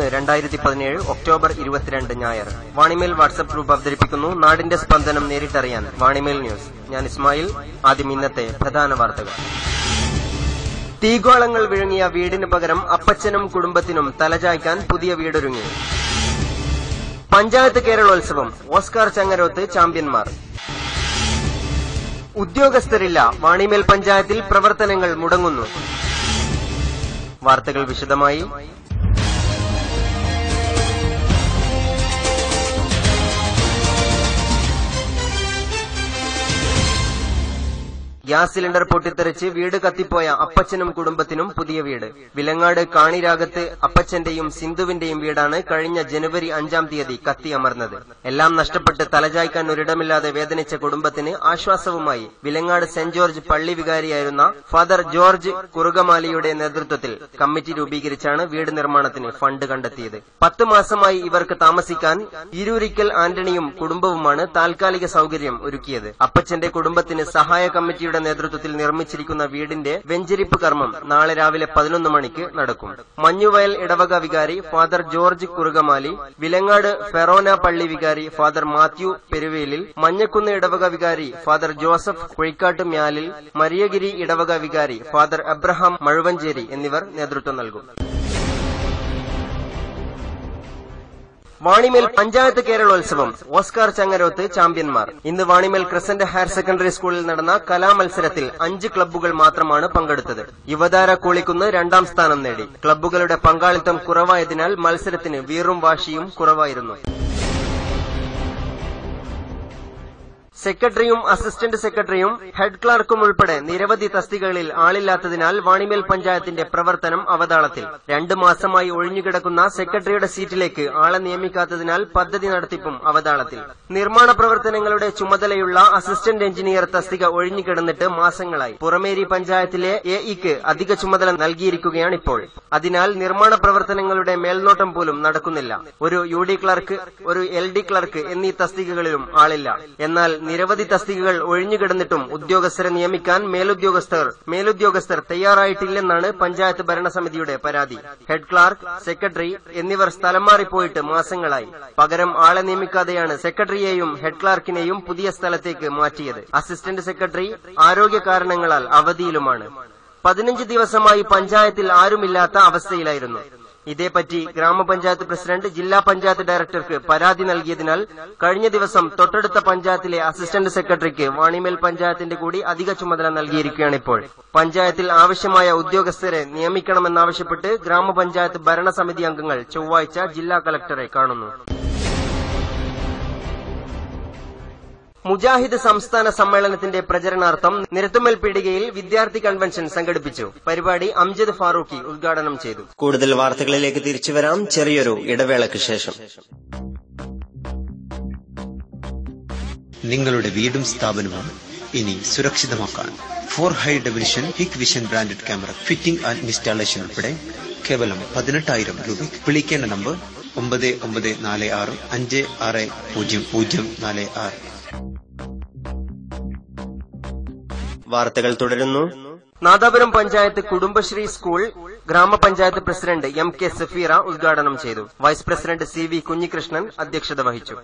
ഇന്ന് രണ്ടായിരത്തി പതിനേഴ് ഒക്ടോബർ ഇരുപത്തിരണ്ട് ഞായർ വാണിമേൽ വാട്സ്ആപ്പ് ഗ്രൂപ്പ് അവതരിപ്പിക്കുന്നു നാടിന്റെ സ്പന്ദനം നേരിട്ടറിയാൻ വാണിമേൽ ന്യൂസ് ഞാൻ ഇസ്മായിൽ ആദ്യം ഇന്നത്തെ പ്രധാന വാർത്തകൾ തീഗോളങ്ങൾ വിഴുങ്ങിയ വീടിന് പകരം അപ്പച്ചനും കുടുംബത്തിനും തലചായ്ക്കാൻ പുതിയ വീടൊരുങ്ങി പഞ്ചായത്ത് കേരളോത്സവം ഓസ്കാർ ചങ്ങരോത്ത് ചാമ്പ്യന്മാർ ഉദ്യോഗസ്ഥരില്ല വാണിമേൽ പഞ്ചായത്തിൽ പ്രവർത്തനങ്ങൾ മുടങ്ങുന്നു വാർത്തകൾ വിശദമായി ഗ്യാസ് സിലിണ്ടർ പൊട്ടിത്തെറിച്ച് വീട് കത്തിപ്പോയ അപ്പച്ചനും കുടുംബത്തിനും പുതിയ വീട് വിലങ്ങാട് കാണിരാഗത്ത് അപ്പച്ചന്റെയും സിന്ധുവിന്റെയും വീടാണ് കഴിഞ്ഞ ജനുവരി അഞ്ചാം തീയതി കത്തിയമർന്നത് എല്ലാം നഷ്ടപ്പെട്ട് തലചായ്ക്കാൻ ഒരിടമില്ലാതെ വേദനിച്ച കുടുംബത്തിന് ആശ്വാസവുമായി വിലങ്ങാട് സെന്റ് ജോർജ് പള്ളി വികാരിയായിരുന്ന ഫാദർ ജോർജ് കുറുകമാലിയുടെ നേതൃത്വത്തിൽ കമ്മിറ്റി രൂപീകരിച്ചാണ് വീട് നിർമ്മാണത്തിന് ഫണ്ട് കണ്ടെത്തിയത് പത്ത് മാസമായി ഇവർക്ക് താമസിക്കാൻ ഇരുരിക്കൽ ആന്റണിയും കുടുംബവുമാണ് താൽക്കാലിക സൌകര്യം ഒരുക്കിയത് അപ്പച്ചന്റെ കുടുംബത്തിന് സഹായ കമ്മിറ്റിയുടെ നേതൃത്വത്തിൽ നിർമ്മിച്ചിരിക്കുന്ന വീടിന്റെ വെഞ്ചരിപ്പ് കർമ്മം നാളെ രാവിലെ പതിനൊന്ന് മണിക്ക് നടക്കും മഞ്ഞുവയൽ ഇടവക വികാരി ഫാദർ ജോർജ് കുറുകമാലി വിലങ്ങാട് ഫെറോന പള്ളി വികാരി ഫാദർ മാത്യു പെരുവേലിൽ മഞ്ഞക്കുന്ന് ഇടവക വികാരി ഫാദർ ജോസഫ് കുഴിക്കാട്ട് മ്യാലിൽ മരിയഗിരി ഇടവക വികാരി ഫാദർ അബ്രഹാം മഴുവഞ്ചേരി എന്നിവർ നേതൃത്വം നൽകും വാണിമേൽ പഞ്ചായത്ത് കേരളോത്സവം ഓസ്കാർ ചങ്ങരോത്ത് ചാമ്പ്യന്മാർ ഇന്ന് വാണിമേൽ ക്രസന്റ് ഹയർ സെക്കൻഡറി സ്കൂളിൽ നടന്ന കലാമത്സരത്തിൽ അഞ്ച് ക്ലബ്ബുകൾ മാത്രമാണ് പങ്കെടുത്തത് യുവതാര കൂളിക്കുന്ന് രണ്ടാം സ്ഥാനം നേടി ക്ലബ്ബുകളുടെ പങ്കാളിത്തം കുറവായതിനാൽ മത്സരത്തിന് വീറും വാശിയും കുറവായിരുന്നു സെക്രട്ടറിയും അസിസ്റ്റന്റ് സെക്രട്ടറിയും ഹെഡ് ക്ലർക്കും ഉൾപ്പെടെ നിരവധി തസ്തികകളിൽ ആളില്ലാത്തതിനാൽ വാണിമേൽ പഞ്ചായത്തിന്റെ പ്രവർത്തനം അവതാളത്തിൽ രണ്ടു മാസമായി ഒഴിഞ്ഞുകിടക്കുന്ന സെക്രട്ടറിയുടെ സീറ്റിലേക്ക് ആളെ നിയമിക്കാത്തതിനാൽ പദ്ധതി നടത്തിപ്പും അവതാളത്തിൽ നിർമ്മാണ പ്രവർത്തനങ്ങളുടെ ചുമതലയുള്ള അസിസ്റ്റന്റ് എഞ്ചിനീയർ തസ്തിക ഒഴിഞ്ഞുകിടന്നിട്ട് മാസങ്ങളായി പുറമേരി പഞ്ചായത്തിലെ എ ഇക്ക് അധിക ചുമതല നൽകിയിരിക്കുകയാണിപ്പോൾ അതിനാൽ നിർമ്മാണ പ്രവർത്തനങ്ങളുടെ മേൽനോട്ടം പോലും നടക്കുന്നില്ല ഒരു യു ഡി ക്ലർക്ക് ഒരു എൽ ഡി ക്ലർക്ക് എന്നീ തസ്തികകളിലും ആളില്ല എന്നാൽ നിരവധി തസ്തികകൾ ഒഴിഞ്ഞുകിടന്നിട്ടും ഉദ്യോഗസ്ഥരെ നിയമിക്കാൻ മേലുദ്യോഗസ്ഥർ മേലുദ്യോഗസ്ഥർ തയ്യാറായിട്ടില്ലെന്നാണ് പഞ്ചായത്ത് ഭരണസമിതിയുടെ പരാതി ഹെഡ് ക്ലാർക്ക് സെക്രട്ടറി എന്നിവർ സ്ഥലം മാറിപ്പോയിട്ട് മാസങ്ങളായി പകരം ആളെ നിയമിക്കാതെയാണ് സെക്രട്ടറിയെയും ഹെഡ് ക്ലാർക്കിനെയും പുതിയ സ്ഥലത്തേക്ക് മാറ്റിയത് അസിസ്റ്റന്റ് സെക്രട്ടറി ആരോഗ്യ കാരണങ്ങളാൽ അവധിയിലുമാണ് പതിനഞ്ച് ദിവസമായി പഞ്ചായത്തിൽ ആരുമില്ലാത്ത അവസ്ഥയിലായിരുന്നു ഇതേപ്പറ്റി ഗ്രാമപഞ്ചായത്ത് പ്രസിഡന്റ് ജില്ലാ പഞ്ചായത്ത് ഡയറക്ടർക്ക് പരാതി നൽകിയതിനാൽ കഴിഞ്ഞ ദിവസം തൊട്ടടുത്ത പഞ്ചായത്തിലെ അസിസ്റ്റന്റ് സെക്രട്ടറിക്ക് വാണിമേൽ പഞ്ചായത്തിന്റെ കൂടി അധിക ചുമതല നൽകിയിരിക്കുകയാണിപ്പോൾ പഞ്ചായത്തിൽ ആവശ്യമായ ഉദ്യോഗസ്ഥരെ നിയമിക്കണമെന്നാവശ്യപ്പെട്ട് ഗ്രാമപഞ്ചായത്ത് ഭരണസമിതി അംഗങ്ങൾ ചൊവ്വാഴ്ച ജില്ലാ കലക്ടറെ കാണുന്നു മുജാഹിദ് സംസ്ഥാന സമ്മേളനത്തിന്റെ പ്രചരണാർത്ഥം നിരത്തുമൽ പീടികയിൽ വിദ്യാർത്ഥി കൺവെൻഷൻ സംഘടിപ്പിച്ചു പരിപാടി അംജദ് ഫാറൂഖി ഉദ്ഘാടനം ചെയ്തു കൂടുതൽ വാർത്തകളിലേക്ക് തിരിച്ചുവരാം ചെറിയൊരു ഇടവേളയ്ക്ക് ശേഷം നിങ്ങളുടെ വീടും സ്ഥാപനവും ഇനി സുരക്ഷിതമാക്കാൻ four high definition Hikvision branded camera fitting and installation ഉൾപ്പെടെ കേവലം പതിനെട്ടായിരം രൂപ വിളിക്കേണ്ട നമ്പർ ഒമ്പത് ഒമ്പത് നാല് ആറ് അഞ്ച് ആറ് പൂജ്യം പൂജ്യം നാല് ആറ് വാർത്തകൾ തുടരുന്നു നാദാപുരം പഞ്ചായത്ത് കുടുംബശ്രീ സ്കൂൾ ഗ്രാമപഞ്ചായത്ത് പ്രസിഡന്റ് എം കെ സഫീറ ഉദ്ഘാടനം ചെയ്തു vice president C V Kunhikrishnan അധ്യക്ഷത വഹിച്ചു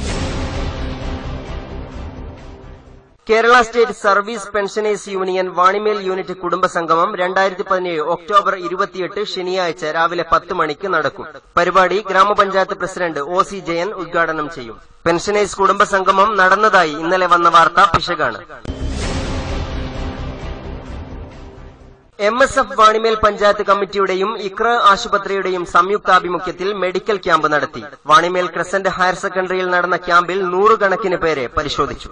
Kerala state service pensioners union Vanimel unit കുടുംബസംഗമം രണ്ടായിരത്തി പതിനേഴ് ഒക്ടോബർ ഇരുപത്തിയെട്ട് ശനിയാഴ്ച രാവിലെ പത്ത് മണിക്ക് നടക്കും പരിപാടി ഗ്രാമപഞ്ചായത്ത് പ്രസിഡന്റ് ഒ സി ജയൻ ഉദ്ഘാടനം ചെയ്യും പെൻഷനേഴ്സ് കുടുംബസംഗമം നടന്നതായി ഇന്നലെ വന്ന വാർത്ത പിശകാണ് M S F Vanimel panchayat കമ്മിറ്റിയുടെയും ഇക്ര ആശുപത്രിയുടെയും സംയുക്താഭിമുഖ്യത്തിൽ മെഡിക്കൽ ക്യാമ്പ് നടത്തി വാണിമേൽ ക്രസന്റ് ഹയർ സെക്കൻഡറിയിൽ നടന്ന ക്യാമ്പിൽ നൂറുകണക്കിന് പേരെ പരിശോധിച്ചു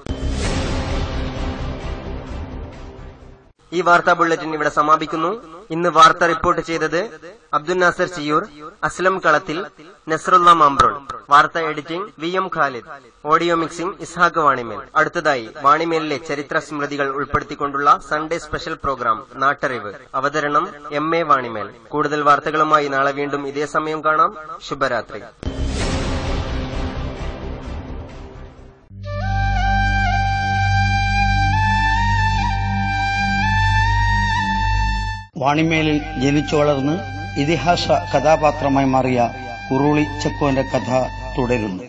ഈ വാർത്താ ബുള്ളറ്റിൻ ഇവിടെ സമാപിക്കുന്നു ഇന്ന് വാർത്ത റിപ്പോർട്ട് ചെയ്തത് അബ്ദുൽ നാസർ ചിയൂർ അസ്ലം കളത്തിൽ നസറുല്ല മാംബ്രോൾ വാർത്ത editing V M Khalid audio mixing Ishaq Vanimel അടുത്തതായി വാണിമേലിലെ ചരിത്ര സ്മൃതികൾ ഉൾപ്പെടുത്തിക്കൊണ്ടുള്ള സൺഡേ സ്പെഷ്യൽ പ്രോഗ്രാം നാട്ടറിവ് അവതരണം എം എ വാണിമേൽ കൂടുതൽ വാർത്തകളുമായി നാളെ വീണ്ടും ഇതേ സമയം കാണാം ശുഭരാത്രി വാണിമേലിൽ ജനിച്ചു വളർന്ന് ഇതിഹാസ കഥാപാത്രമായി മാറിയ കുറുളി ചെക്കോന്റെ കഥ തുടരുന്നു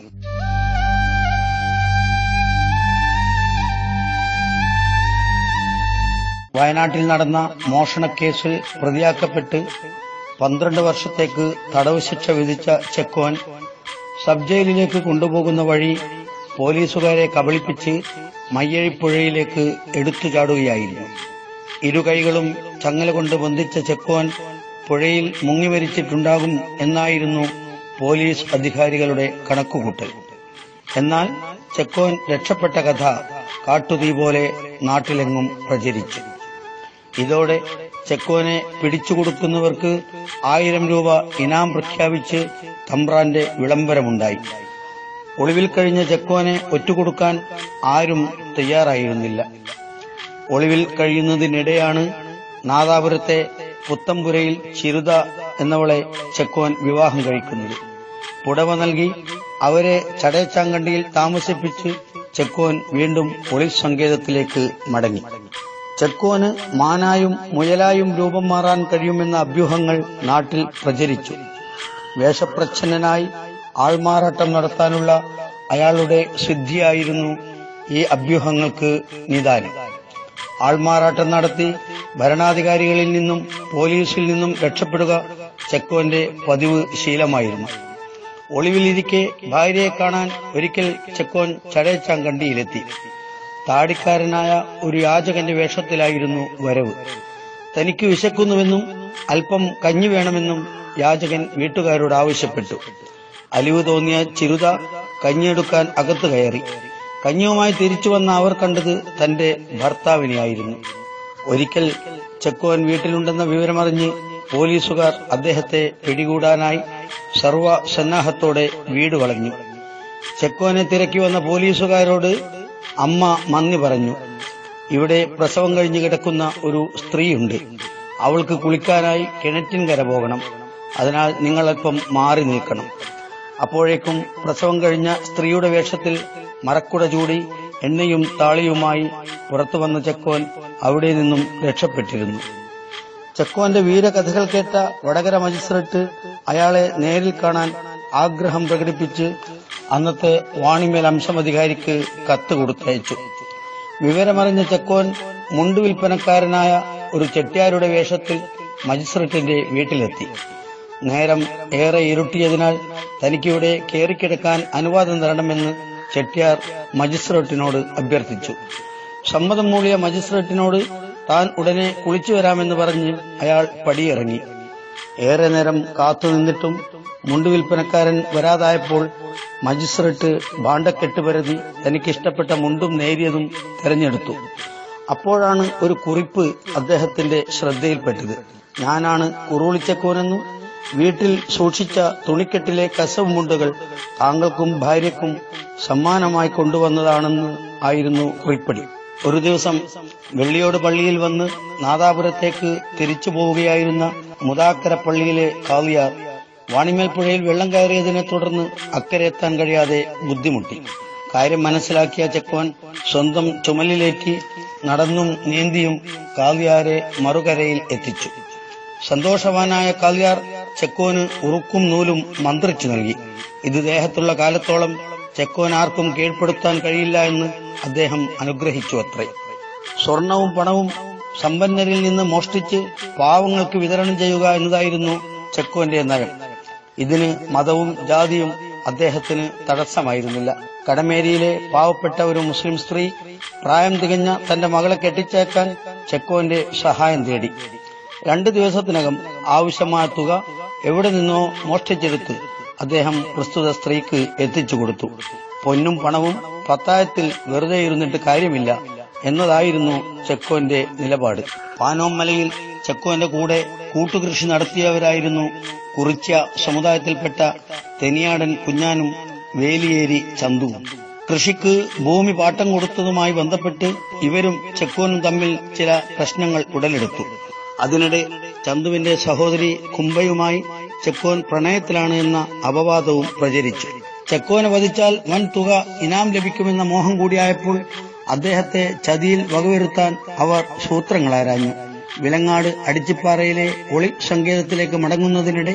വയനാട്ടിൽ നടന്ന മോഷണക്കേസിൽ പ്രതിയാക്കപ്പെട്ട് പന്ത്രണ്ട് വർഷത്തേക്ക് തടവ് ശിക്ഷ വിധിച്ച ചെക്കോൻ സബ് ജയിലിലേക്ക് കൊണ്ടുപോകുന്ന വഴി പോലീസുകാരെ കബളിപ്പിച്ച് മയ്യഴിപ്പുഴയിലേക്ക് എടുത്തു ചാടുകയായിരുന്നു ഇരു കൈകളും ചങ്ങല കൊണ്ട് ബന്ധിച്ച ചെക്കോൻ പുഴയിൽ മുങ്ങിമരിച്ചിട്ടുണ്ടാകും എന്നായിരുന്നു പോലീസ് അധികാരികളുടെ കണക്കുകൂട്ടൽ എന്നാൽ ചെക്കോൻ രക്ഷപ്പെട്ട കഥ കാട്ടുതീ പോലെ നാട്ടിലെങ്ങും പ്രചരിച്ചു ഇതോടെ ചെക്കോനെ പിടിച്ചുകൊടുക്കുന്നവർക്ക് ആയിരം രൂപ ഇനാം പ്രഖ്യാപിച്ച് തമ്പ്രാന്റെ വിളംബരമുണ്ടായി ഒളിവിൽ കഴിഞ്ഞ ചെക്കോനെ ഒറ്റുകൊടുക്കാൻ ആരും തയ്യാറായിരുന്നില്ല ഒളിവിൽ കഴിയുന്നതിനിടെയാണ് നാദാപുരത്തെ പുത്തമ്പുരയിൽ ചിരുത എന്നവളെ ചെക്കോൻ വിവാഹം കഴിക്കുന്നത് പുടവ നൽകി അവരെ ചടയച്ചാങ്കണ്ടിയിൽ താമസിപ്പിച്ച് ചെക്കോൻ വീണ്ടും ഒളിൽ സങ്കേതത്തിലേക്ക് മടങ്ങി ചെക്കോന് മാനായും മുയലായും രൂപം മാറാൻ കഴിയുമെന്ന അഭ്യൂഹങ്ങൾ നാട്ടിൽ പ്രചരിച്ചു വേഷപ്രച്ഛന്നനായി ആൾമാറാട്ടം നടത്താനുള്ള അയാളുടെ സിദ്ധിയായിരുന്നു ഈ അഭ്യൂഹങ്ങൾക്ക് നിദാനം ആൾമാറാട്ടം നടത്തി ഭരണാധികാരികളിൽ നിന്നും പോലീസിൽ നിന്നും രക്ഷപ്പെടുക ചെക്കോന്റെ പതിവ് ശീലമായിരുന്നു ഒളിവിലിരിക്കെ ഭാര്യയെ കാണാൻ ഒരിക്കൽ ചെക്കോൻ ചടയച്ചാങ്കണ്ടിയിലെത്തി താടിക്കാരനായ ഒരു യാചകന്റെ വേഷത്തിലായിരുന്നു വരവ് തനിക്ക് വിശക്കുന്നുവെന്നും അല്പം കഞ്ഞി വേണമെന്നും യാചകൻ വീട്ടുകാരോട് ആവശ്യപ്പെട്ടു അലിവ് തോന്നിയ ചിരുത കഞ്ഞിയെടുക്കാൻ അകത്ത് കയറി കഞ്ഞിയുമായി തിരിച്ചു വന്ന അവർ കണ്ടത് തന്റെ ഭർത്താവിനെയായിരുന്നു ഒരിക്കൽ ചെക്കോൻ വീട്ടിലുണ്ടെന്ന വിവരമറിഞ്ഞ് പോലീസുകാർ അദ്ദേഹത്തെ പിടികൂടാനായി സർവ സന്നാഹത്തോടെ വീട് വളഞ്ഞു ചെക്കോനെ തിരക്കി വന്ന പോലീസുകാരോട് അമ്മ മന്ദി പറഞ്ഞു ഇവിടെ പ്രസവം കഴിഞ്ഞ് കിടക്കുന്ന ഒരു സ്ത്രീയുണ്ട് അവൾക്ക് കുളിക്കാനായി കിണറ്റിൻകര പോകണം അതിനാൽ നിങ്ങൾ അല്പം മാറി നിൽക്കണം അപ്പോഴേക്കും പ്രസവം കഴിഞ്ഞ സ്ത്രീയുടെ വേഷത്തിൽ മറക്കുട ചൂടി എണ്ണയും താളിയുമായി പുറത്തു വന്ന ചെക്കോൻ അവിടെ നിന്നും രക്ഷപ്പെട്ടിരുന്നു ചെക്കോന്റെ വീരകഥകൾ കേട്ട വടകര മജിസ്ട്രേറ്റ് അയാളെ നേരിൽ കാണാൻ ആഗ്രഹം പ്രകടിപ്പിച്ച് അന്നത്തെ വാണിമേൽ അംശമധികാരിക്ക് കത്ത് കൊടുത്തയച്ചു വിവരമറിഞ്ഞ ചെക്കോൻ മുണ്ടു വിൽപ്പനക്കാരനായ ഒരു ചെട്ടിയാരുടെ വേഷത്തിൽ മജിസ്ട്രേറ്റിന്റെ വീട്ടിലെത്തി നേരം ഏറെ ഇരുട്ടിയതിനാൽ തനിക്കിവിടെ കയറിക്കിടക്കാൻ അനുവാദം തരണമെന്ന് ചെട്ടിയാർ മജിസ്ട്രേറ്റിനോട് അഭ്യർത്ഥിച്ചു സമ്മതം മൂളിയ മജിസ്ട്രേറ്റിനോട് താൻ ഉടനെ കുളിച്ചു വരാമെന്ന് പറഞ്ഞ് അയാൾ പടിയിറങ്ങി ഏറെ നേരം കാത്തുനിന്നിട്ടും മുണ്ടുവിൽപ്പനക്കാരൻ വരാതായപ്പോൾ മജിസ്ട്രേറ്റ് ഭാണ്ഡക്കെട്ട് പരതി തനിക്കിഷ്ടപ്പെട്ട മുണ്ടും നേരിയതും തെരഞ്ഞെടുത്തു അപ്പോഴാണ് ഒരു കുറിപ്പ് അദ്ദേഹത്തിന്റെ ശ്രദ്ധയിൽപ്പെട്ടത് ഞാനാണ് കുറുളിച്ചക്കോനെന്നും വീട്ടിൽ സൂക്ഷിച്ച തുണിക്കെട്ടിലെ കസവ് മുണ്ടുകൾ താങ്കൾക്കും ഭാര്യയ്ക്കും സമ്മാനമായി കൊണ്ടുവന്നതാണെന്ന് ആയിരുന്നു കുറിപ്പടി ഒരു ദിവസം വെള്ളിയോട് പള്ളിയിൽ വന്ന് നാദാപുരത്തേക്ക് തിരിച്ചു പോവുകയായിരുന്ന മുതാക്കര പള്ളിയിലെ കാവിയാർ വാണിമേൽപ്പുഴയിൽ വെള്ളം കയറിയതിനെ തുടർന്ന് അക്കരെ എത്താൻ കഴിയാതെ ബുദ്ധിമുട്ടി കാര്യം മനസ്സിലാക്കിയ ചെക്കോൻ സ്വന്തം ചുമലിലേറ്റി നടന്നും നീന്തിയും കാവ്യാരെ മറുകരയിൽ എത്തിച്ചു സന്തോഷവാനായ കാവ്യാർ ചെക്കോന് ഉറുക്കും നൂലും മന്ത്രിച്ചു നൽകി ഇത് ദേഹത്തുള്ള കാലത്തോളം ചെക്കോൻ ആർക്കും കീഴ്പ്പെടുത്താൻ കഴിയില്ല എന്ന് അദ്ദേഹം അനുഗ്രഹിച്ചു അത്രേ സ്വർണവും പണവും സമ്പന്നരിൽ നിന്ന് മോഷ്ടിച്ച് പാവങ്ങൾക്ക് വിതരണം ചെയ്യുക എന്നതായിരുന്നു ചെക്കോന്റെ നയം ഇതിന് മതവും ജാതിയും അദ്ദേഹത്തിന് തടസ്സമായിരുന്നില്ല കടമേരിയിലെ പാവപ്പെട്ട ഒരു മുസ്ലിം സ്ത്രീ പ്രായം തികഞ്ഞ തന്റെ മകളെ കെട്ടിച്ചേക്കാൻ ചെക്കോന്റെ സഹായം തേടി രണ്ടു ദിവസത്തിനകം ആവശ്യമായ തുക എവിടെ നിന്നോ മോഷ്ടിച്ചെടുത്ത് അദ്ദേഹം പ്രസ്തുത സ്ത്രീക്ക് എത്തിച്ചു കൊടുത്തു പൊന്നും പണവും പത്തായത്തിൽ വെറുതെ ഇരുന്നിട്ട് കാര്യമില്ല എന്നതായിരുന്നു ചെക്കോന്റെ നിലപാട് പാനോമലയിൽ ചെക്കോന്റെ കൂടെ കൂട്ടുകൃഷി നടത്തിയവരായിരുന്നു കുറിച്യ സമുദായത്തിൽപ്പെട്ട തെനിയാടൻ കുഞ്ഞാനും വേലിയേരി ചന്തുവും കൃഷിക്ക് ഭൂമി പാട്ടം കൊടുത്തതുമായി ബന്ധപ്പെട്ട് ഇവരും ചെക്കോനും തമ്മിൽ ചില പ്രശ്നങ്ങൾ ഉടലെടുത്തു അതിനിടെ ചന്തുവിന്റെ സഹോദരി കുംഭയുമായി ചെക്കോൻ പ്രണയത്തിലാണ് എന്ന അപവാദവും പ്രചരിച്ചു ചെക്കോനെ വധിച്ചാൽ വൻ തുക ഇനാം ലഭിക്കുമെന്ന മോഹം കൂടിയായപ്പോൾ അദ്ദേഹത്തെ ചതിയിൽ വകവരുത്താൻ അവർ സൂത്രങ്ങളാരാഞ്ഞു വിലങ്ങാട് അടിച്ചിപ്പാറയിലെ ഒളി സങ്കേതത്തിലേക്ക് മടങ്ങുന്നതിനിടെ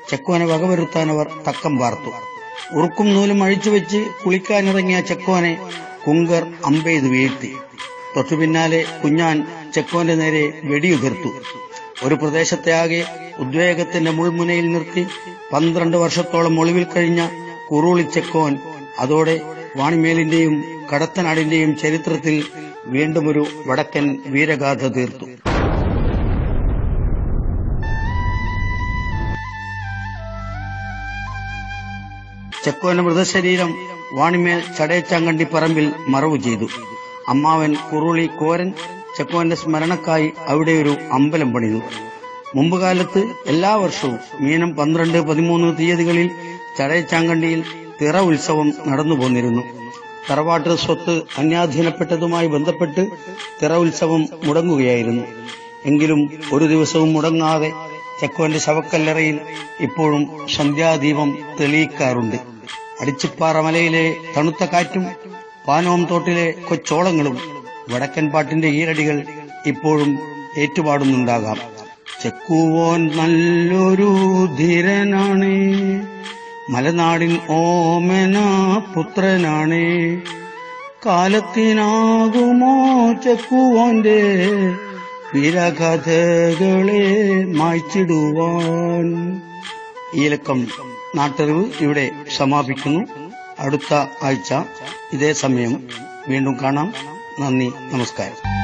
ചെക്കോനെ വകവരുത്താൻ അവർ തക്കം പാർത്തു ഉറുക്കും നൂലും അഴിച്ചുവെച്ച് കുളിക്കാനിറങ്ങിയ ചെക്കോനെ കുങ്കർ അമ്പെയ്ത് വീഴ്ത്തി തൊട്ടു പിന്നാലെ കുഞ്ഞാൻ ചെക്കോന്റെ നേരെ വെടിയുതിർത്തു ഒരു പ്രദേശത്തെ ആകെ ഉദ്വേഗത്തിന്റെ മുൾമുനയിൽ നിർത്തി പന്ത്രണ്ട് വർഷത്തോളം ഒളിവിൽ കഴിഞ്ഞ കുറുളി ചെക്കോൻ അതോടെ വാണിമേലിന്റെയും കടത്തനാടിന്റെയും ചരിത്രത്തിൽ വീണ്ടും ഒരു വടക്കൻ വീരഗാഥ തീർത്തു ചെക്കോന്റെ മൃതശരീരം വാണിമേൽ ചടയച്ചാങ്കണ്ടി പറമ്പിൽ മറവു ചെയ്തു അമ്മാവൻ കുറുളി കോരൻ ചെക്കോന്റെ സ്മരണക്കായി അവിടെ ഒരു അമ്പലം പണിതു മുമ്പ് കാലത്ത് എല്ലാ വർഷവും മീനം പന്ത്രണ്ട് പതിമൂന്ന് തീയതികളിൽ ചടയച്ചാങ്കണ്ടിയിൽ തിറ ഉത്സവം നടന്നു പോന്നിരുന്നു തറവാട്ട് സ്വത്ത് അന്യാധീനപ്പെട്ടതുമായി ബന്ധപ്പെട്ട് തിറ ഉത്സവം മുടങ്ങുകയായിരുന്നു എങ്കിലും ഒരു ദിവസവും മുടങ്ങാതെ ചെക്കോന്റെ ശവക്കല്ലറയിൽ ഇപ്പോഴും സന്ധ്യാദീപം തെളിയിക്കാറുണ്ട് അടിച്ചിപ്പാറ മലയിലെ തണുത്ത കാറ്റും പാനോം തോട്ടിലെ കൊച്ചോളങ്ങളും വടക്കൻ പാട്ടിന്റെ ഈരടികൾ ഇപ്പോഴും ഏറ്റുപാടുന്നുണ്ടാകാം ചെക്കുവോൻ നല്ലൊരു ധീരനാണ് മലനാടിൻ ഓമന പുത്രനാണ് കാലത്തിനാകുമോ ചെക്കുവോന്റെ വീരകഥകളെ മായ്ച്ചിടുവാൻ ഈ ലക്കം നാട്ടറിവ് ഇവിടെ സമാപിക്കുന്നു അടുത്ത ആഴ്ച ഇതേ സമയം വീണ്ടും കാണാം നന്ദി നമസ്കാരം